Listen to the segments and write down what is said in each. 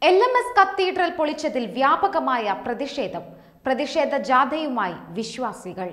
L M S cathedral പൊളിച്ചതിൽ വ്യാപകമായ പ്രതിഷേധം പ്രതിഷേധ ജാഥയുമായി വിശ്വാസികൾ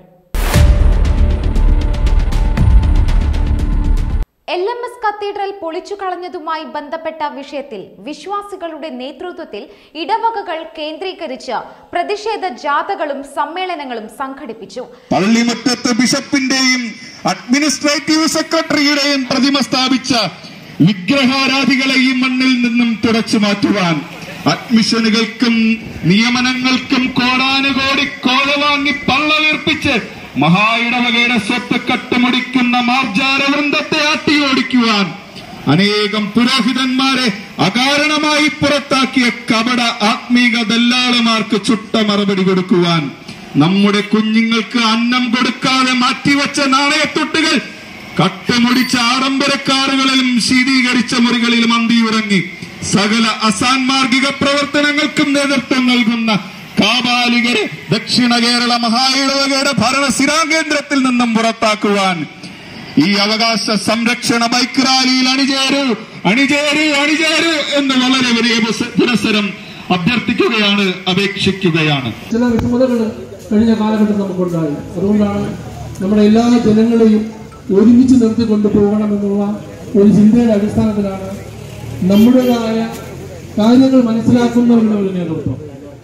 എൽ എം എസ് കത്തീഡ്രൽ പൊളിച്ചു കളഞ്ഞതുമായി ബന്ധപ്പെട്ട വിഷയത്തിൽ വിശ്വാസികളുടെ നേതൃത്വത്തിൽ ഇടവകകൾ കേന്ദ്രീകരിച്ച് പ്രതിഷേധ ജാഥകളും സമ്മേളനങ്ങളും സംഘടിപ്പിച്ചു പള്ളിമുറ്റത്ത് ബിഷപ്പിന്റെയും അഡ്മിനിസ്ട്രേറ്റീവ് സെക്രട്ടറിയുടെയും പ്രതിമ സ്ഥാപിച്ച വിഗ്രഹാരാധികളെ ഈ മണ്ണിൽ നിന്നും തുടച്ചു മാറ്റുവാൻ അഡ്മിഷനുകൾക്കും നിയമനങ്ങൾക്കും കോടാനുകോടി കോഴ വാങ്ങി പള്ളവീർപ്പിച്ച് മഹാ ഇടവകയുടെ സ്വത്ത് കട്ടുമുടിക്കുന്ന മാർജാര വൃന്ദത്തെ ആട്ടിയോടിക്കുവാൻ അനേകം പുരോഹിതന്മാരെ അകാരണമായി പുറത്താക്കിയ കപട ആത്മീക ദല്ലാളുമാർക്ക് ചുട്ട മറുപടി കൊടുക്കുവാൻ നമ്മുടെ കുഞ്ഞുങ്ങൾക്ക് അന്നം കൊടുക്കാതെ മാറ്റിവെച്ച നാണയത്തൊട്ടുകൾ കട്ടുമുടിച്ച ആഡംബരക്കാറുകളിലും ശീതീകരിച്ച മുറികളിലും അന്തിയുറങ്ങി സകല അസാൻമാർഗിക പ്രവർത്തനങ്ങൾക്കും നേതൃത്വം നൽകുന്ന കാപാലികരെ ദക്ഷിണ കേരള മഹായിടവകയുടെ ഭരണ സ്ഥിരാകേന്ദ്രത്തിൽ നിന്നും പുറത്താക്കുവാൻ ഈ അവകാശ സംരക്ഷണ ബൈക്ക് റാലിയിൽ അണിചേരൂ അണിചേരൂ അണിചേരൂ എന്ന് വളരെ വലിയ പുസ- പുരസ്സരം അഭ്യർത്ഥിക്കുകയാണ് അപേക്ഷിക്കുകയാണ് ചില വിഷമതകൾ കഴിഞ്ഞ കാലഘട്ടത്തിൽ നമുക്കുണ്ടായി അതുകൊണ്ടാണ് നമ്മുടെ എല്ലാ ജനങ്ങളെയും ഒരുമിച്ച് നിർത്തി കൊണ്ടുപോകണമെന്നുള്ള ഒരു ചിന്തയുടെ അടിസ്ഥാനത്തിലാണ് നമ്മുടേതായ കാര്യങ്ങൾ മനസ്സിലാക്കുന്നവരുടെ ഒരു നേതൃത്വം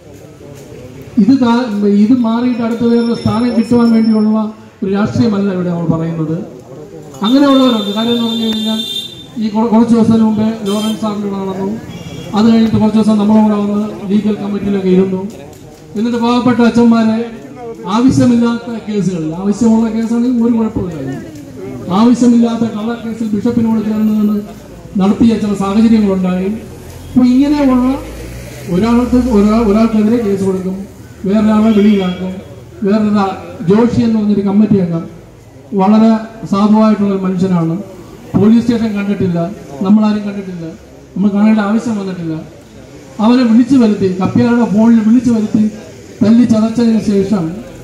ഇത് കാ- ഇത് മാറിയിട്ട് അടുത്ത വേറൊരു സ്ഥാനം കിട്ടുവാൻ വേണ്ടിയുള്ള ഒരു രാഷ്ട്രീയമല്ല ഇവിടെ നമ്മൾ പറയുന്നത് അങ്ങനെയുള്ളവരുണ്ട് കാര്യം എന്ന് പറഞ്ഞു കഴിഞ്ഞാൽ ഈ കുറ- കുറച്ച് ദിവസം മുമ്പേ ലോറൻസ് സാറിൻ്റെ കൂടെ നടന്നു അത് കഴിഞ്ഞിട്ട് കുറച്ച് ദിവസം നമ്മളെ കൂടെ വന്ന് ലീഗൽ കമ്മിറ്റിയിലൊക്കെ ഇരുന്നു എന്നിട്ട് പാവപ്പെട്ട അച്ഛന്മാരെ ആവശ്യമില്ലാത്ത കേസുകളിൽ ആവശ്യമുള്ള കേസാണെങ്കിൽ ഒരു കുഴപ്പമില്ല ആവശ്യമില്ലാത്ത കള്ള കേസിൽ ബിഷപ്പിനോട് ചേർന്ന് നിന്ന് നടത്തിയ ചില സാഹചര്യങ്ങളുണ്ടായി അപ്പോൾ ഇങ്ങനെയുള്ള ഒരാൾക്ക് ഒരാൾ ഒരാൾക്കെതിരെ കേസ് കൊടുക്കും വേറൊരാളെ വെളിയിലാക്കും വേറൊരു ജോഷി എന്ന് പറഞ്ഞൊരു കമ്മിറ്റി അംഗം വളരെ സാധുവായിട്ടുള്ള ഒരു മനുഷ്യനാണ് പോലീസ് സ്റ്റേഷൻ കണ്ടിട്ടില്ല നമ്മളാരും കണ്ടിട്ടില്ല നമ്മൾ കാണേണ്ട ആവശ്യം വന്നിട്ടില്ല അവനെ വിളിച്ചു വരുത്തി കപ്പ്യാരുടെ ഫോണിൽ വിളിച്ചു വരുത്തി തല്ലി ചതച്ചതിന് ശേഷം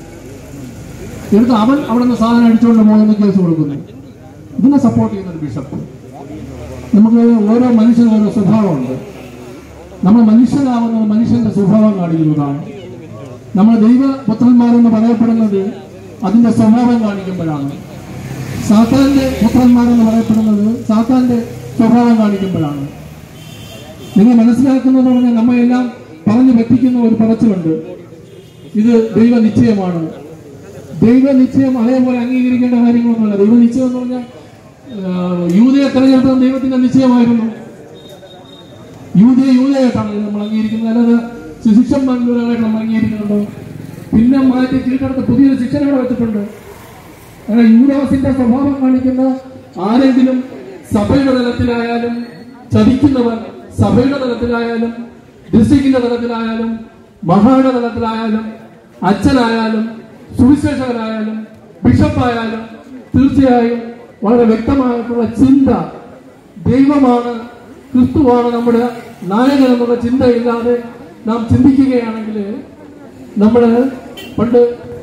എടുത്ത് അവൻ അവിടെ നിന്ന് സാധനം അടിച്ചുകൊണ്ട് പോകുന്ന കേസ് കൊടുക്കുന്നു ഇതിനെ സപ്പോർട്ട് ചെയ്യുന്ന ഒരു ബിഷപ്പ് നമുക്ക് ഓരോ മനുഷ്യനും ഓരോ സ്വഭാവമുണ്ട് നമ്മൾ മനുഷ്യരാവുന്നത് മനുഷ്യന്റെ സ്വഭാവം കാണിക്കുന്നതാണ് നമ്മൾ ദൈവപുത്രന്മാരെന്ന് പറയപ്പെടുന്നത് അതിന്റെ സ്വഭാവം കാണിക്കുമ്പോഴാണ് സാത്താന്റെ പുത്രന്മാരെന്ന് പറയപ്പെടുന്നത് സാത്താന്റെ സ്വഭാവം കാണിക്കുമ്പോഴാണ് നിങ്ങൾ മനസ്സിലാക്കുന്നത് പറഞ്ഞാൽ നമ്മയെല്ലാം പറഞ്ഞു പറ്റിക്കുന്ന ഒരു പറച്ചിലുണ്ട് ഇത് ദൈവ നിശ്ചയമാണ് ദൈവ നിശ്ചയം അതേപോലെ അംഗീകരിക്കേണ്ട കാര്യങ്ങളൊന്നുമല്ല ദൈവ നിശ്ചയം എന്ന് പറഞ്ഞാൽ ആ, യൂതയെ തെരഞ്ഞെടുത്തത് ദൈവത്തിന്റെ നിശ്ചയമായിരുന്നു യൂതയെ യൂതയായിട്ടാണ് ഇത് നമ്മൾ അംഗീകരിക്കുന്നത് അല്ലാതെ ശിഷ്യന്മാരിലൊരാളായിട്ട് നമ്മൾ അംഗീകരിക്കുന്നുണ്ടോ പിന്നെ മാറ്റി കീഴ്ക്കടത്ത് പുതിയൊരു ശിക്ഷനോടെ വെച്ചിട്ടുണ്ട് അങ്ങനെ യൂദാസിന്റെ സ്വഭാവം കാണിക്കുന്ന ആരെങ്കിലും സഭയുടെ തലത്തിലായാലും ചതിക്കുന്നവർ സഭയുടെ തലത്തിലായാലും ഡിസ്ട്രിക്റ്റിന്റെ തലത്തിലായാലും മഹായുടെ തലത്തിലായാലും അച്ഛനായാലും സുവിശേഷകരായാലും ബിഷപ്പായാലും തീർച്ചയായും വളരെ വ്യക്തമായിട്ടുള്ള ചിന്ത ദൈവമാണ് ക്രിസ്തുവാണ് നമ്മുടെ നായകൻ എന്നുള്ള ചിന്തയില്ലാതെ നാം ചിന്തിക്കുകയാണെങ്കിൽ നമ്മൾ പണ്ട്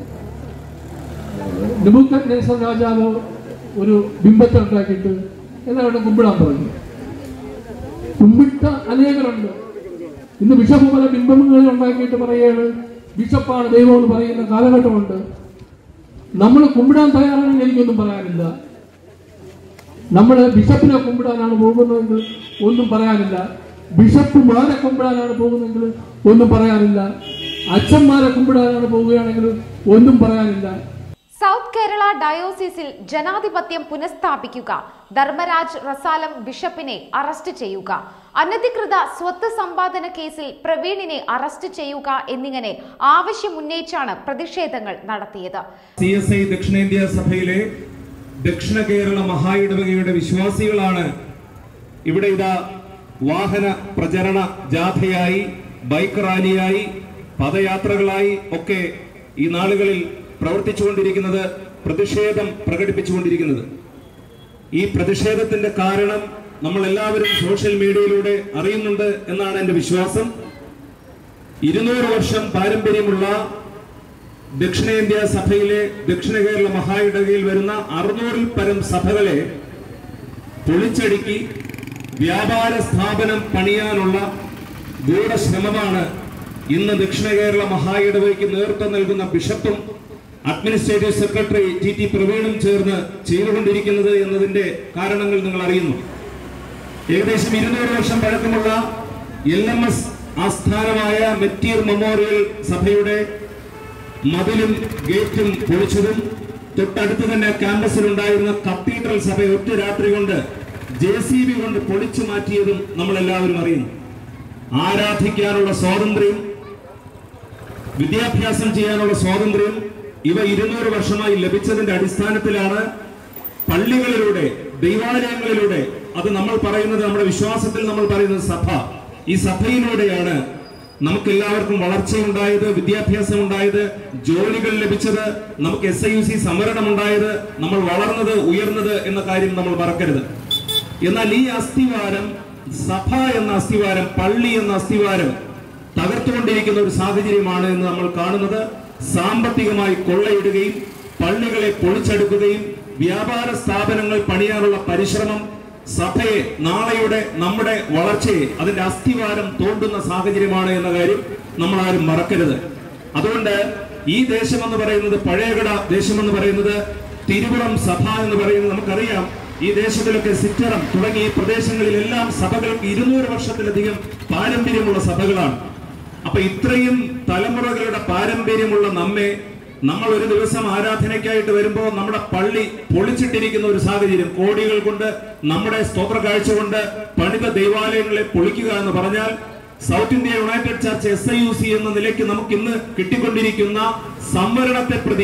നെബൂക്കദ്നേസർ രാജാവ് ഒരു ബിംബത്തെ ഉണ്ടാക്കിയിട്ട് എല്ലാവരും കുമ്പിടാൻ പറഞ്ഞു കുമ്പിട്ട അനേകരുണ്ട് ഇന്ന് ബിഷപ്പ് പല ബിംബങ്ങൾ ഉണ്ടാക്കിയിട്ട് പറയുകയാണ് ബിഷപ്പാണ് ദൈവം എന്ന് പറയുന്ന കാലഘട്ടമുണ്ട് നമ്മൾ കുമ്പിടാൻ തയ്യാറാണെന്ന് എനിക്കൊന്നും പറയാനില്ല നമ്മൾ ബിഷപ്പിനെ കുമ്പിടാനാണ് പോകുന്നതെങ്കിൽ ഒന്നും പറയാനില്ല ബിഷപ്പുമാരെ കുമ്പിടാനാണ് പോകുന്നതെങ്കിൽ ഒന്നും പറയാനില്ല അച്ഛന്മാരെ കുമ്പിടാനാണ് പോവുകയാണെങ്കിൽ ഒന്നും പറയാനില്ല സൗത്ത് കേരള ഡയോസിസിൽ ജനാധിപത്യം പുനഃസ്ഥാപിക്കുക ധർമ്മരാജ് റസാലം ബിഷപ്പിനെ അറസ്റ്റ് ചെയ്യുക അനധികൃത സ്വത്ത് സമ്പാദന കേസിൽ പ്രവീണിനെ അറസ്റ്റ് ചെയ്യുക എന്നിങ്ങനെ ആവശ്യമുന്നയിച്ചാണ് പ്രതിഷേധങ്ങൾ നടത്തിയത് സി എസ് ഐ ദക്ഷിണേന്ത്യ സഭയിലെ ദക്ഷിണ കേരള മഹായിടവകയുടെ വിശ്വാസികളാണ് ഇവിടെ ഇതാ വാഹന പ്രചരണ ജാഥയായി ബൈക്ക് റാലിയായി പദയാത്രകളായി ഒക്കെ ഈ നാളുകളിൽ പ്രവർത്തിച്ചുകൊണ്ടിരിക്കുന്നത് പ്രതിഷേധം പ്രകടിപ്പിച്ചുകൊണ്ടിരിക്കുന്നത് ഈ പ്രതിഷേധത്തിന്റെ കാരണം നമ്മൾ എല്ലാവരും സോഷ്യൽ മീഡിയയിലൂടെ അറിയുന്നുണ്ട് എന്നാണ് എന്റെ വിശ്വാസം ഇരുന്നൂറ് വർഷം പാരമ്പര്യമുള്ള ദക്ഷിണേന്ത്യ സഭയിലെ ദക്ഷിണ കേരള മഹായിടകയിൽ വരുന്ന അറുന്നൂറിൽ പരം സഭകളെ പൊളിച്ചടുക്കി വ്യാപാര സ്ഥാപനം പണിയാനുള്ള ഗൂഢശ്രമമാണ് ഇന്ന് ദക്ഷിണ കേരള മഹായിടവയ്ക്ക് നേതൃത്വം നൽകുന്ന ബിഷപ്പും അഡ്മിനിസ്ട്രേറ്റീവ് സെക്രട്ടറി ടി ടി പ്രവീണും ചേർന്ന് ചെയ്തുകൊണ്ടിരിക്കുന്നത് എന്നതിന്റെ കാരണങ്ങൾ നിങ്ങൾ അറിയുന്നു ഏകദേശം ഇരുന്നൂറ് വർഷം പഴക്കമുള്ള എൽ എം എസ് ആസ്ഥാനമായ മെറ്റീർ മെമ്മോറിയൽ സഭയുടെ മതിലും ഗേറ്റും പൊളിച്ചതും തൊട്ടടുത്ത് തന്നെ ക്യാമ്പസിലുണ്ടായിരുന്ന കത്തീഡ്രൽ സഭ ഒറ്റ രാത്രി കൊണ്ട് ജെ സി ബി കൊണ്ട് പൊളിച്ചു മാറ്റിയതും നമ്മൾ എല്ലാവരും അറിയുന്നു ആരാധിക്കാനുള്ള സ്വാതന്ത്ര്യം വിദ്യാഭ്യാസം ചെയ്യാനുള്ള സ്വാതന്ത്ര്യം ഇവ ഇരുന്നൂറ് വർഷമായി ലഭിച്ചതിന്റെ അടിസ്ഥാനത്തിലാണ് പള്ളികളിലൂടെ ദൈവാലയങ്ങളിലൂടെ അത് നമ്മൾ പറയുന്നത് നമ്മുടെ വിശ്വാസത്തിൽ നമ്മൾ പറയുന്നത് സഭ ഈ സഭയിലൂടെയാണ് നമുക്ക് എല്ലാവർക്കും വളർച്ചയുണ്ടായത് വിദ്യാഭ്യാസം ഉണ്ടായത് ജോലികൾ ലഭിച്ചത് നമുക്ക് എസ് ഐ യു സി സംവരണം ഉണ്ടായത് നമ്മൾ വളർന്നത് ഉയർന്നത് എന്ന കാര്യം നമ്മൾ മറക്കരുത് എന്നാൽ ഈ അസ്ഥിവാരം സഭ എന്ന അസ്ഥിവാരം പള്ളി എന്ന അസ്ഥിവാരം തകർത്തുകൊണ്ടിരിക്കുന്ന ഒരു സാഹചര്യമാണ് എന്ന് നമ്മൾ കാണുന്നത് സാമ്പത്തികമായി കൊള്ളയിടുകയും പള്ളികളെ പൊളിച്ചെടുക്കുകയും വ്യാപാര സ്ഥാപനങ്ങൾ പണിയാനുള്ള പരിശ്രമം സഭയെ നാളെയുടെ നമ്മുടെ വളർച്ചയെ അതിന്റെ അസ്ഥിവാരം തോണ്ടുന്ന സാഹചര്യമാണ് എന്ന കാര്യം നമ്മൾ ആരും മറക്കരുത് അതുകൊണ്ട് ഈ ദേശം എന്ന് പറയുന്നത് പഴയകട ദേശം എന്ന് പറയുന്നത് തിരുവുറം സഭ എന്ന് പറയുന്നത് നമുക്കറിയാം ഈ ദേശത്തിലൊക്കെ സിറ്ററം തുടങ്ങിയ ഈ പ്രദേശങ്ങളിലെല്ലാം സഭകൾക്ക് ഇരുന്നൂറ് വർഷത്തിലധികം പാരമ്പര്യമുള്ള സഭകളാണ് അപ്പൊ ഇത്രയും തലമുറകളുടെ പാരമ്പര്യമുള്ള നമ്മെ നമ്മൾ ഒരു ദിവസം ആരാധനയ്ക്കായിട്ട് വരുമ്പോൾ നമ്മുടെ പള്ളി പൊളിച്ചിട്ടിരിക്കുന്ന ഒരു സാഹചര്യം കോടികൾ കൊണ്ട് നമ്മുടെ സ്തോത്ര കാഴ്ച കൊണ്ട് പണിത ദൈവാലയങ്ങളെ പൊളിക്കുക എന്ന് പറഞ്ഞാൽ South India United Church S I U C എന്ന നിലയ്ക്ക് നമുക്ക് ഇന്ന് കിട്ടിക്കൊണ്ടിരിക്കുന്ന സംവരണത്തെ പ്രതി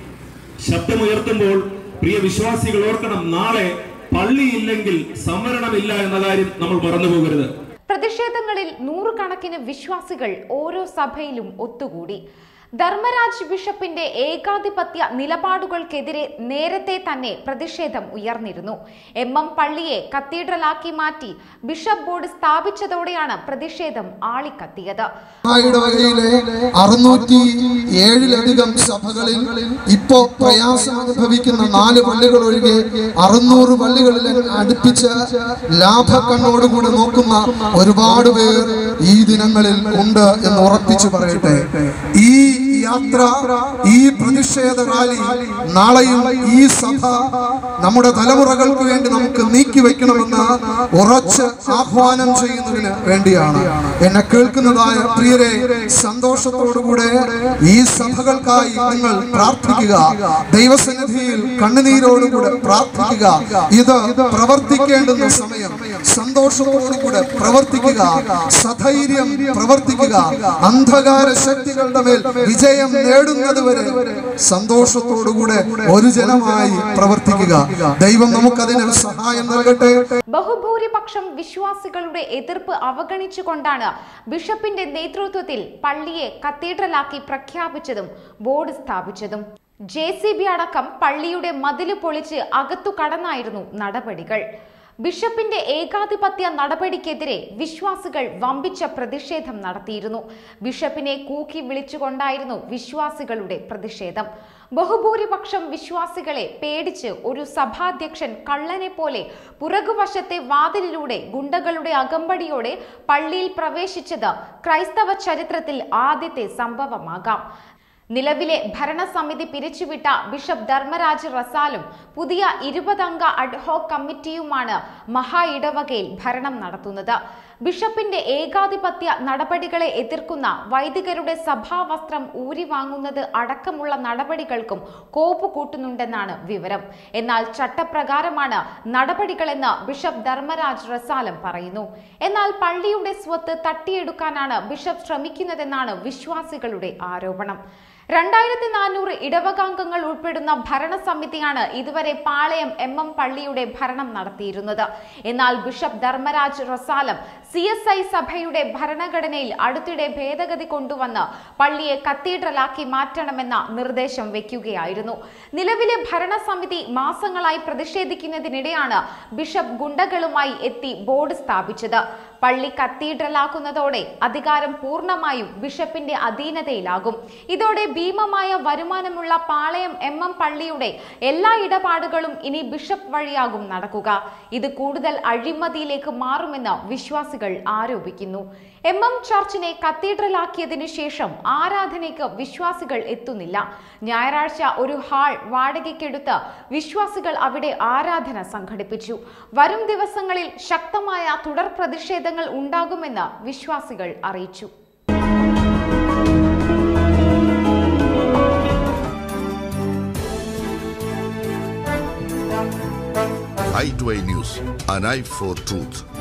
ശബ്ദമുയർത്തുമ്പോൾ പ്രിയ വിശ്വാസികൾ ഓർക്കണം നാളെ പള്ളിയില്ലെങ്കിൽ സംവരണമില്ല എന്ന കാര്യം നമ്മൾ മറന്നു പോകരുത് പ്രതിഷേധങ്ങളിൽ നൂറുകണക്കിന് വിശ്വാസികൾ ഓരോ സഭയിലും ഒത്തുകൂടി ധർമ്മരാജ് ബിഷപ്പിന്റെ ഏകാധിപത്യ നിലപാടുകൾക്കെതിരെ നേരത്തെ തന്നെ പ്രതിഷേധം ഉയർന്നിരുന്നു എം എം പള്ളിയെ കത്തീഡ്രലാക്കി മാറ്റി ബിഷപ്പ് ബോർഡ് സ്ഥാപിച്ചതോടെയാണ് പ്രതിഷേധം ആളിക്കത്തിയത് ഇടവകയിലെ അറുന്നൂറ്റി ഏഴിലധികം സഭകളിൽ ഇപ്പോ പ്രയാസം അനുഭവിക്കുന്ന നാല് പള്ളികൾ ഒഴികെ അറുന്നൂറ് പള്ളികളിൽ അടുപ്പിച്ച് ലാഭക്കണ്ണോടുകൂടി നോക്കുന്ന ഒരുപാട് പേർ ഈ ദിനങ്ങളിൽ ഉണ്ട് എന്ന് ഉറപ്പിച്ചു പറയട്ടെ ഈ യാത്ര ഈ പ്രതിഷേധ റാലി നാളെയും ഈ സഭ നമ്മുടെ തലമുറകൾക്ക് വേണ്ടി നമുക്ക് നീക്കി വെക്കണമെന്ന് ഉറച്ച് ആഹ്വാനം ചെയ്യുന്നതിന് വേണ്ടിയാണ് എന്നെ കേൾക്കുന്നതായ പ്രിയരെ സന്തോഷത്തോടുകൂടെ ഈ സഭകൾക്കായി നിങ്ങൾ പ്രാർത്ഥിക്കുക ദൈവസന്നിധിയിൽ കണ്ണുനീരോടുകൂടെ പ്രാർത്ഥിക്കുക ഇത് പ്രവർത്തിക്കേണ്ടുന്ന സമയം സന്തോഷത്തോടുകൂടെ പ്രവർത്തിക്കുക സധൈര്യം പ്രവർത്തിക്കുക അന്ധകാര ശക്തികളുടെ മേൽ വിജയം നേടുന്നത് വരെ സന്തോഷത്തോടുകൂടെ ഒരു ജനമായി പ്രവർത്തിക്കുക ദൈവം നമുക്കതിന് സഹായം നൽകട്ടെ ബഹുഭൂരിപക്ഷം വിശ്വാസികളുടെ എതിർപ്പ് അവഗണിച്ചുകൊണ്ടാണ് ബിഷപ്പിന്റെ നേതൃത്വത്തിൽ പള്ളിയെ കത്തീഡ്രലാക്കി പ്രഖ്യാപിച്ചതും ബോർഡ് സ്ഥാപിച്ചതും ജെ സി ബി അടക്കം പള്ളിയുടെ മതില് പൊളിച്ച് അകത്തു കടന്നായിരുന്നു നടപടികൾ ബിഷപ്പിന്റെ ഏകാധിപത്യ നടപടിക്കെതിരെ വിശ്വാസികൾ വമ്പിച്ച പ്രതിഷേധം നടത്തിയിരുന്നു ബിഷപ്പിനെ കൂക്കി വിളിച്ചുകൊണ്ടായിരുന്നു വിശ്വാസികളുടെ പ്രതിഷേധം ബഹുഭൂരിപക്ഷം വിശ്വാസികളെ പേടിച്ച് ഒരു സഭാധ്യക്ഷൻ കള്ളനെ പോലെ പുറകുവശത്തെ വാതിലിലൂടെ ഗുണ്ടകളുടെ അകമ്പടിയോടെ പള്ളിയിൽ പ്രവേശിച്ചത് ക്രൈസ്തവ ചരിത്രത്തിൽ ആദ്യത്തെ സംഭവമാകാം നിലവിലെ ഭരണസമിതി പിരിച്ചുവിട്ട ബിഷപ്പ് ധർമ്മരാജ് റസാലും പുതിയ ഇരുപതംഗ അഡ്ഹോക് കമ്മിറ്റിയുമാണ് മഹാ ഇടവകയിൽ ഭരണം നടത്തുന്നത് ബിഷപ്പിന്റെ ഏകാധിപത്യ നടപടികളെ എതിർക്കുന്ന വൈദികരുടെ സഭാവസ്ത്രം ഊരി വാങ്ങുന്നത് അടക്കമുള്ള നടപടികൾക്കും കോപ്പ് കൂട്ടുന്നുണ്ടെന്നാണ് വിവരം എന്നാൽ ചട്ടപ്രകാരമാണ് നടപടികളെന്ന് ബിഷപ്പ് ധർമ്മരാജ് റസാലം പറയുന്നു എന്നാൽ പള്ളിയുടെ സ്വത്ത് തട്ടിയെടുക്കാനാണ് ബിഷപ്പ് ശ്രമിക്കുന്നതെന്നാണ് വിശ്വാസികളുടെ ആരോപണം രണ്ടായിരത്തി നാനൂറ് ഇടവകാംഗങ്ങൾ ഉൾപ്പെടുന്ന ഭരണസമിതിയാണ് ഇതുവരെ പാളയം എം എം പള്ളിയുടെ ഭരണം നടത്തിയിരുന്നത് എന്നാൽ bishop Dharmaraj Rasalam C S I സഭയുടെ ഭരണഘടനയിൽ അടുത്തിടെ ഭേദഗതി കൊണ്ടുവന്ന് പള്ളിയെ കത്തീഡ്രലാക്കി മാറ്റണമെന്ന നിർദ്ദേശം വെക്കുകയായിരുന്നു നിലവിലെ ഭരണസമിതി മാസങ്ങളായി പ്രതിഷേധിക്കുന്നതിനിടെയാണ് ബിഷപ്പ് ഗുണ്ടകളുമായി എത്തി ബോർഡ് സ്ഥാപിച്ചത് പള്ളി കത്തീഡ്രലാക്കുന്നതോടെ അധികാരം പൂർണ്ണമായും ബിഷപ്പിന്റെ അധീനതയിലാകും ഇതോടെ ഭീമമായ വരുമാനമുള്ള പാളയം എം എം പള്ളിയുടെ എല്ലാ ഇടപാടുകളും ഇനി ബിഷപ്പ് വഴിയാകും നടക്കുക ഇത് കൂടുതൽ അഴിമതിയിലേക്ക് മാറുമെന്ന് വിശ്വാസികൾ ആരോപിക്കുന്നു എം എം ചർച്ചിനെ കത്തീഡ്രലാക്കിയതിനു ശേഷം ആരാധനയ്ക്ക് വിശ്വാസികൾ എത്തുന്നില്ല ഞായറാഴ്ച ഒരു ഹാൾ വാടകയ്ക്കെടുത്ത് വിശ്വാസികൾ അവിടെ ആരാധന സംഘടിപ്പിച്ചു വരും ദിവസങ്ങളിൽ ശക്തമായ തുടർ പ്രതിഷേധങ്ങൾ ഉണ്ടാകുമെന്ന് വിശ്വാസികൾ അറിയിച്ചു i2i News, an eye for truth.